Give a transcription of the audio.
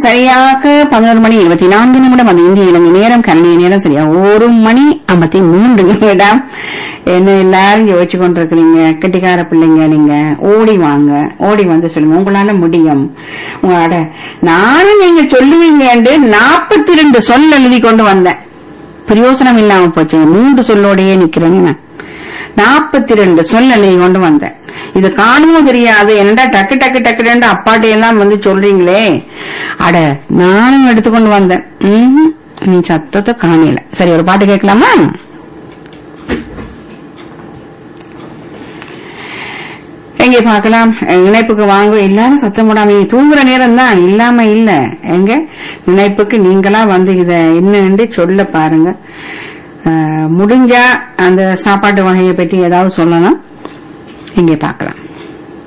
சரியாக பதினோரு மணி இருபத்தி நான்கு நிமிடம் அந்த இந்திய இலங்கை நேரம் கல்விய நேரம் சரியா ஒரு மணி ஐம்பத்தி மூன்று நிமிடம் என்ன எல்லாரும் யோசிச்சு கொண்டிருக்கிறீங்க கெட்டிக்கார பிள்ளைங்க நீங்க ஓடி வாங்க ஓடி வந்து சொல்லுங்க உங்களால முடியும் உங்களோட நானும் நீங்க சொல்லுவீங்கன்னு நாற்பத்தி ரெண்டு சொல் எழுதி கொண்டு வந்தேன் பிரயோசனம் இல்லாம போச்சு மூன்று சொல்லோடையே நிக்கிறேங்க நான் நாற்பத்தி ரெண்டு சொல் எழுதி கொண்டு வந்தேன் இது காணுமோ தெரியாது என்னடா டக்கு டக்கு டக்கு ரெண்டு அப்பாட்டி எல்லாம் வந்து சொல்றீங்களே அட நானும் எடுத்துக்கொண்டு வந்தேன் ம்ஹும். நீ சத்தத்தை காணல சரி ஒரு பாட்டு கேட்கலாமா எங்க பார்க்கலாம் இணைப்புக்கு வாங்க எல்லாரும் சத்தம் போடாம நீ தூங்குற நேரம் தான் இல்லாம இல்ல எங்க இணைப்புக்கு நீங்களா வந்து இத என்னன்னு சொல்ல பாருங்க அஹ், முடிஞ்சா அந்த சாப்பாட்டு வகையை பற்றி ஏதாவது சொல்லணும் இங்கே பார்க்கலாம்